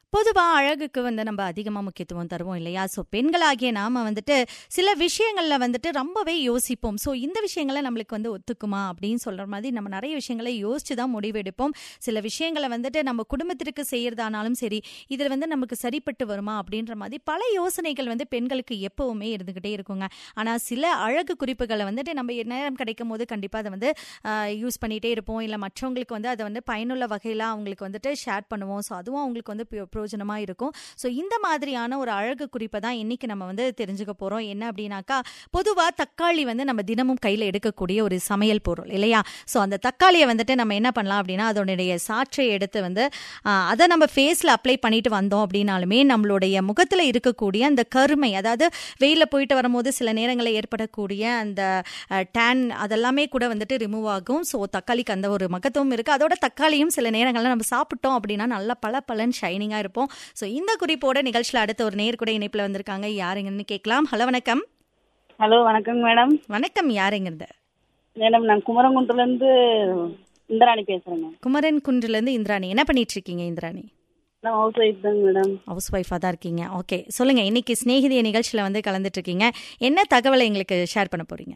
பொதுவா அழகுக்கு வந்து நம்ம அதிகமா முக்கியத்துவம் தருவோம் இல்லையா ஸோ பெண்களாகிய நாம வந்துட்டு சில விஷயங்கள்ல வந்துட்டு ரொம்பவே யோசிப்போம் ஸோ இந்த விஷயங்களை நம்மளுக்கு வந்து ஒத்துக்குமா அப்படின்னு சொல்ற மாதிரி நம்ம நிறைய விஷயங்களை யோசிச்சு தான் முடிவெடுப்போம் சில விஷயங்களை வந்துட்டு நம்ம குடும்பத்திற்கு செய்யறதானாலும் சரி இதுல வந்து நமக்கு சரிப்பட்டு வருமா அப்படின்ற மாதிரி பல யோசனைகள் வந்து பெண்களுக்கு எப்பவுமே இருந்துகிட்டே இருக்குங்க ஆனா சில அழகு குறிப்புகளை வந்துட்டு நம்ம நேரம் கிடைக்கும் போது கண்டிப்பா அதை வந்து யூஸ் பண்ணிட்டே இருப்போம் இல்ல மற்றவங்களுக்கு வந்து அதை வந்து பயனுள்ள வகையில அவங்களுக்கு வந்துட்டு ஷேர் பண்ணுவோம் ஸோ அதுவும் அவங்களுக்கு வந்து பிர- பிரயோஜனமா இருக்கும் ஸோ இந்த மாதிரியான ஒரு அழகு குறிப்பை தான் இன்னைக்கு நம்ம வந்து தெரிஞ்சுக்க போறோம் என்ன அப்படின்னாக்கா பொதுவா தக்காளி வந்து நம்ம தினமும் கையில எடுக்கக்கூடிய ஒரு சமையல் பொருள் இல்லையா ஸோ அந்த தக்காளியை வந்துட்டு நம்ம என்ன பண்ணலாம் அப்படின்னா அதனுடைய சாற்றை எடுத்து வந்து ஆஹ், அதை நம்ம ஃபேஸ்ல அப்ளை பண்ணிட்டு வந்தோம் அப்படின்னாலுமே நம்மளுடைய முகத்துல இருக்கக்கூடிய அந்த கருமை அதாவது வெயில போயிட்டு வரும்போது சில நேரங்களில் ஏற்படக்கூடிய அந்த டேன் அதெல்லாமே கூட வந்துட்டு ரிமூவ் ஆகும் ஸோ தக்காளிக்கு அந்த ஒரு மகத்துவம் இருக்கு அதோட தக்காளியும் சில நேரங்களில் நம்ம சாப்பிட்டோம் அப்படின்னா நல்லா பல பலன் ஷைனிங்கா இருப்போம் ஸோ இந்த குறிப்போட நிகழ்ச்சியில் அடுத்த ஒரு நேர் கூட இணைப்புல வந்திருக்காங்க யாருங்கன்னு கேட்கலாம் ஹலோ வணக்கம் ஹலோ வணக்கங்க மேடம் வணக்கம் யாருங்கிறது மேடம் நான் குமரங்குன்றுல இருந்து இந்திராணி பேசுறேங்க குமரன் குன்றுல இருந்து இந்திராணி என்ன பண்ணிட்டு இருக்கீங்க இந்திராணி நான் ஹவுஸ் ஒய்ஃப் தாங்க மேடம் ஹவுஸ் ஒய்ஃபாக தான் இருக்கீங்க ஓகே சொல்லுங்க இன்னைக்கு சிநேகிதிய நிகழ்ச்சியில் வந்து கலந்துட்டு இருக்கீங்க என்ன தகவலை எங்களுக்கு ஷேர் பண்ண போறீங்க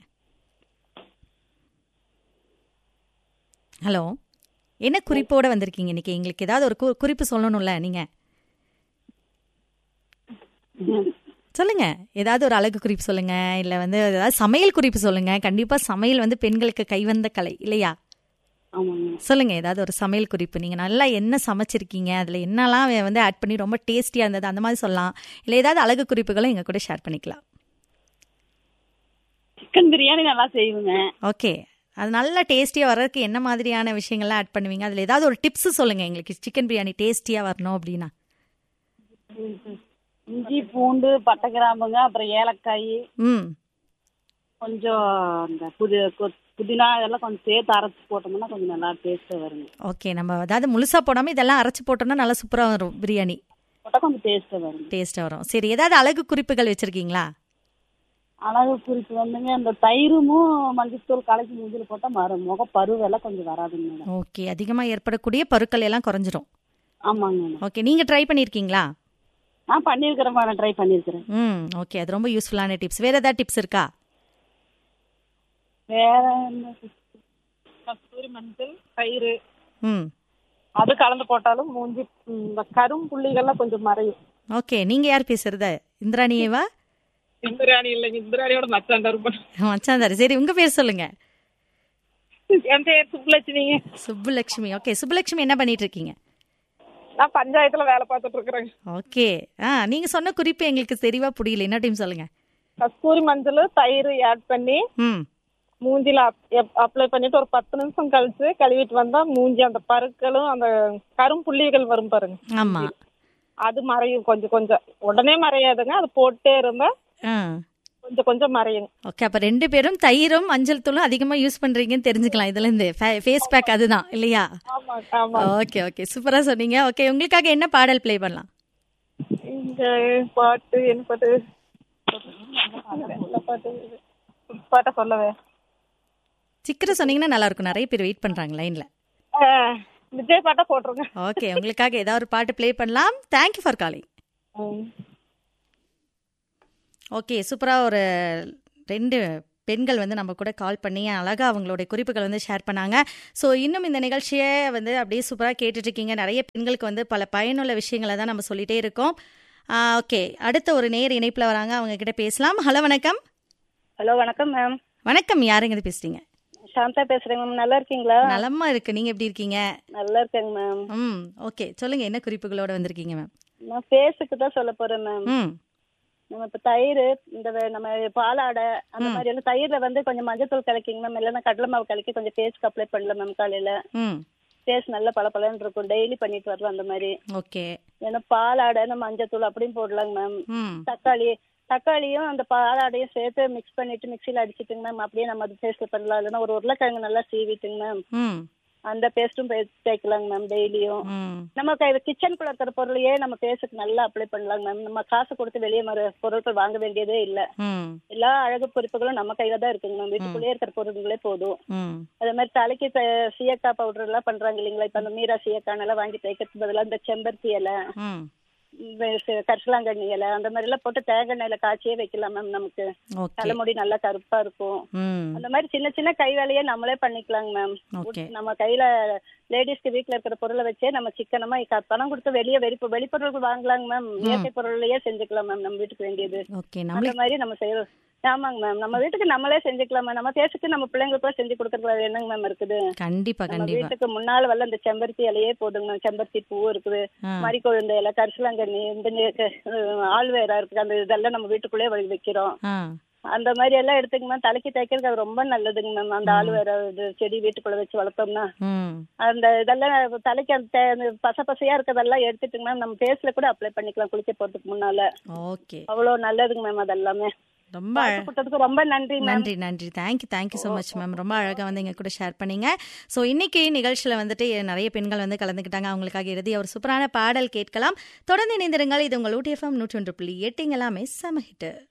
ஹலோ என்ன குறிப்போட வந்திருக்கீங்க இன்னைக்கு எங்களுக்கு ஏதாவது ஒரு கு- குறிப்பு சொல்லணும்ல நீங்க சொல்லுங்க ஏதாவது ஒரு அழகு குறிப்பு சொல்லுங்க இல்ல வந்து ஏதாவது சமையல் குறிப்பு சொல்லுங்க கண்டிப்பா சமையல் வந்து பெண்களுக்கு கைவந்த கலை இல்லையா ஆமாங்க சொல்லுங்க ஏதாவது ஒரு சமையல் குறிப்பு நீங்க நல்லா என்ன சமைச்சிருக்கீங்க அதுல என்னெல்லாம் வந்து ஆட் பண்ணி ரொம்ப டேஸ்டியா இருந்தது அந்த மாதிரி சொல்லலாம் இல்ல ஏதாவது அழகு குறிப்புகளும் எங்க கூட ஷேர் பண்ணிக்கலாம் சிக்கன் பிரியாணி நல்லா செய்வேங்க ஓகே அது நல்லா டேஸ்டியா வர்றதுக்கு என்ன மாதிரியான விஷயங்கள்லாம் ஆட் பண்ணுவீங்க அதுல ஏதாவது ஒரு டிப்ஸ் சொல்லுங்க எங்களுக்கு சிக்கன் பிரியாணி டேஸ்டியா வரணும் அப்படின்னா இஞ்சி பூண்டு பட்டை கிராம்புங்க அப்புறம் ஏலக்காய் ம் கொஞ்சம் இந்த புதி கொ- புதினா இதெல்லாம் கொஞ்சம் சேர்த்து அரைச்சி போட்டோம்னா கொஞ்சம் நல்லா டேஸ்ட்டாக வருங்க ஓகே நம்ம அதாவது முழுசா போடாம இதெல்லாம் அரைச்சு போட்டோம்னா நல்லா சூப்பரா வரும் பிரியாணி போட்டால் கொஞ்சம் டேஸ்ட்டாக வருங்க டேஸ்டா வரும் சரி ஏதாவது அழகு குறிப்புகள் வச்சிருக்கீங்களா அழகு குறிப்பு வந்துங்க இந்த தயிரும் மஞ்சத்தூள் கலக்கி மூஞ்சில் போட்டால் மறு முக பருவெல்லாம் கொஞ்சம் வராதுங்க மேடம் ஓகே அதிகமா ஏற்படக்கூடிய பருக்கள் எல்லாம் குறைஞ்சிரும் ஆமாங்க மேடம் ஓகே நீங்க ட்ரை பண்ணிருக்கீங்களா நான் பண்ணியிருக்கிறேன் மேடம் ட்ரை பண்ணியிருக்கிறேன் ம் ஓகே அது ரொம்ப யூஸ்ஃபுல்லான டிப்ஸ் வேற ஏதாவது டிப்ஸ் இருக்கா வேற என்ன கஸ்தூரி மஞ்சள் தயிர் ம் அது கலந்து போட்டாலும் மூஞ்சி ம், இந்த கரும் புள்ளிகள்லாம் கொஞ்சம் மறையும் ஓகே நீங்க யார் பேசுறது இந்திராணியேவா இந்திராணி இல்லைங்க இந்திராணியோட மச்சான் கருப்பன் மச்சாந்தாரு சரி உங்க பேர் சொல்லுங்க என் பேர் சுப்புலட்சுமிங்க சுப்புலட்சுமி ஓகே சுப்புலட்சுமி என்ன பண்ணிட்டு இருக்கீங்க நான் பஞ்சாயத்துல வேலை பார்த்துட்டு இருக்கிறேங்க ஓகே ஆ நீங்க சொன்ன குறிப்பு எங்களுக்கு தெளிவா புரியல என்ன டைம் சொல்லுங்க கஸ்தூரி மஞ்சள் தயிர் ஆட் பண்ணி ம் மூஞ்சில அப்ளை பண்ணிட்டு ஒரு பத்து நிமிஷம் கழிச்சு கழுவிட்டு வந்தா மூஞ்சி அந்த பருக்களும் அந்த கரும் புள்ளிகள் வரும் பாருங்க ஆமா அது மறையும் கொஞ்சம் கொஞ்சம் உடனே மறையாதுங்க அது போட்டே இருந்தா ஆ கொஞ்சம் கொஞ்சம் மறையுங்க ஓகே அப்ப ரெண்டு பேரும் தயிரும் மஞ்சள் தூளும் அதிகமா யூஸ் பண்றீங்கன்னு தெரிஞ்சுக்கலாம் இதுல இருந்து ஃபேஸ் பேக் அதுதான் இல்லையா ஆமா ஆமா ஓகே ஓகே சூப்பரா சொன்னீங்க ஓகே உங்களுக்காக என்ன பாடல் ப்ளே பண்ணலாம் இந்த பாட்டு என்ன பாட்டு என்ன பாட்டு பாட்டை சொல்லவே சீக்கிரம் சொன்னீங்கன்னா நல்லா இருக்கும் நிறைய பேர் வெயிட் பண்றாங்க லைன்ல ஆ, விஜய் பாட்டை போட்டுருங்க ஓகே உங்களுக்காக ஏதாவது ஒரு பாட்டு ப்ளே பண்ணலாம் thank you for calling hmm. Okay சூப்பராக ஒரு ரெண்டு பெண்கள் வந்து நம்ம கூட கால் பண்ணி அழகாக அவங்களுடைய குறிப்புகள் வந்து ஷேர் பண்ணாங்க ஸோ இன்னும் இந்த நிகழ்ச்சியை வந்து அப்படியே சூப்பராக கேட்டுட்டு இருக்கீங்க நிறைய பெண்களுக்கு வந்து பல பயனுள்ள விஷயங்களை தான் நம்ம சொல்லிட்டே இருக்கோம் ஓகே அடுத்த ஒரு நேர் இணைப்பில் வராங்க அவங்க கிட்ட பேசலாம் ஹலோ வணக்கம் ஹலோ வணக்கம் மேம் வணக்கம் யாருங்க இது பேசுறீங்க சாந்தா பேசுறேங்க மேம் நல்லா இருக்கீங்களா நலமா இருக்கு நீங்க எப்படி இருக்கீங்க நல்லா இருக்கேங்க மேம் ம் ஓகே சொல்லுங்க என்ன குறிப்புகளோட வந்திருக்கீங்க மேம் நான் ஃபேஸுக்கு தான் சொல்ல போறேன் மேம் ம் நம்ம இப்ப தயிர் இந்த வே- நம்ம பாலாடை அந்த மாதிரி எல்லாம் தயிர்ல வந்து கொஞ்சம் மஞ்சத்தூள் கலக்கிங்க மேம் இல்லைன்னா கடலை மாவு கலக்கி கொஞ்சம் ஃபேஸ்க்கு அப்ளை பண்ணல மேம் காலையில ம் ஃபேஸ் நல்லா பளபளன்னு இருக்கும் டெய்லி பண்ணிட்டு வரலாம் அந்த மாதிரி ஓகே ஏன்னா பாலாடை இந்த மஞ்சத்தூள் அப்படின்னு போடலாங்க மேம் ம் தக்காளி தக்காளியும் அந்த பாலாடையும் சேர்த்து மிக்ஸ் பண்ணிட்டு மிக்சியில் அடிச்சிட்டுங்க மேம் அப்படியே நம்ம அது ஃபேஸ்ல பண்ணலாம் இல்லைன்னா ஒரு உருளைக்கிழங்கு நல்லா சீவிட்டுங்க மேம் ம் அந்த பேஸ்ட்டும் தேய்க்கலாங்க மேம் டெய்லியும் ம் நம்ம கிச்சனுக்குள்ள இருக்கிற பொருளையே நம்ம ஃபேஸுக்கு நல்லா அப்ளை பண்ணலாங்க மேம் நம்ம காசு கொடுத்து வெளியே மறு பொருட்கள் வாங்க வேண்டியதே இல்லை ம் எல்லா அழகு பொறுப்புகளும் நம்ம கையில தான் இருக்குங்க மேம் வீட்டுக்குள்ளேயே இருக்கிற பொருட்களே போதும் ம் அதே மாதிரி தலைக்கு த- சீயக்காய் பவுடர் எல்லாம் பண்றாங்க இல்லைங்களா இப்ப அந்த மீரா சீயக்காய் எல்லாம் வாங்கி தேய்க்கிறதுக்கு பதிலா இந்த செம்பருத்தி இலை ம் கரிசலாங்கண்ணி இலை அந்த மாதிரி எல்லாம் போட்டு தேங்காய் எண்ணெயில காய்ச்சியே வைக்கலாம் மேம் நமக்கு ஓகே தலைமுடி நல்லா கருப்பா இருக்கும் ம் அந்த மாதிரி சின்ன சின்ன கை வேலையை நம்மளே பண்ணிக்கலாங்க மேம் ஓகே நம்ம கையில லேடிஸ்க்கு வீட்ல இருக்கிற பொருளை வச்சே நம்ம சிக்கனமா க- பணம் கொடுத்து வெளியே வெளி வெளிப்பொருள் வாங்கலாங்க மேம் இயற்கை பொருள்லயே செஞ்சுக்கலாம் மேம் நம்ம வீட்டுக்கு வேண்டியது ஓகே அந்த நம்மளுக்கு மாதிரி நம்ம செய்யறோம் ஆமாங்க மேம் நம்ம வீட்டுக்கு நம்மளே செஞ்சுக்கலாம் மேம் நம்ம தேசத்துக்கு நம்ம பிள்ளைங்களுக்கும் செஞ்சு கொடுக்கறது என்னங்க மேம் இருக்குது கண்டிப்பா நம்ம கண்டிப்பா வீட்டுக்கு முன்னால வரல இந்த செம்பருத்தி இலையே போதுங்க மேம் செம்பருத்தி பூ இருக்குது ஆ மறிக்கொழுந்த இலை கரிசலாங்கண்ணி இந்த நெ- அஹ் ஆழ்வேரா இருக்குது அந்த இதெல்லாம் நம்ம வீட்டுக்குள்ளே வை- வைக்கிறோம் ஆ அந்த மாதிரி எல்லாம் எடுத்துங்க மேம் தலைக்கு தைக்கிறதுக்கு அது ரொம்ப நல்லதுங்க மேம் அந்த ஆழ்வேரா இது செடி வீட்டுக்குள்ள வச்சு வளர்த்தோம்னா ம் அந்த இதெல்லாம் தலைக்கு அந்த தே- அந்த பச பசையா இருக்கிறதெல்லாம் எடுத்துட்டுங்க மேம் நம்ம ஃபேஸ்ல கூட அப்ளை பண்ணிக்கலாம் குளிக்க போறதுக்கு முன்னால ஓகே அவ்வளவு நல்லதுங்க மேம் அதெல்லாமே ரொம்ப அழ- கொடுத்ததுக்கு ரொம்ப நன்றி மேம் நன்றி நன்றி thank you thank you so much ma'am ரொம்ப அழகாக வந்து எங்க கூட ஷேர் பண்ணீங்க ஸோ இன்னைக்கு நிகழ்ச்சியில் வந்துட்டு நிறைய பெண்கள் வந்து கலந்துக்கிட்டாங்க அவங்களுக்காக இறுதி ஒரு சூப்பரான பாடல் கேட்கலாம் தொடர்ந்து இணைந்திருங்கள் இது உங்கள் ஊட்டிஎஃப்எம் நூற்றி ஒன்று புள்ளி எட்டுங்க எல்லாமே செம ஹிட்டு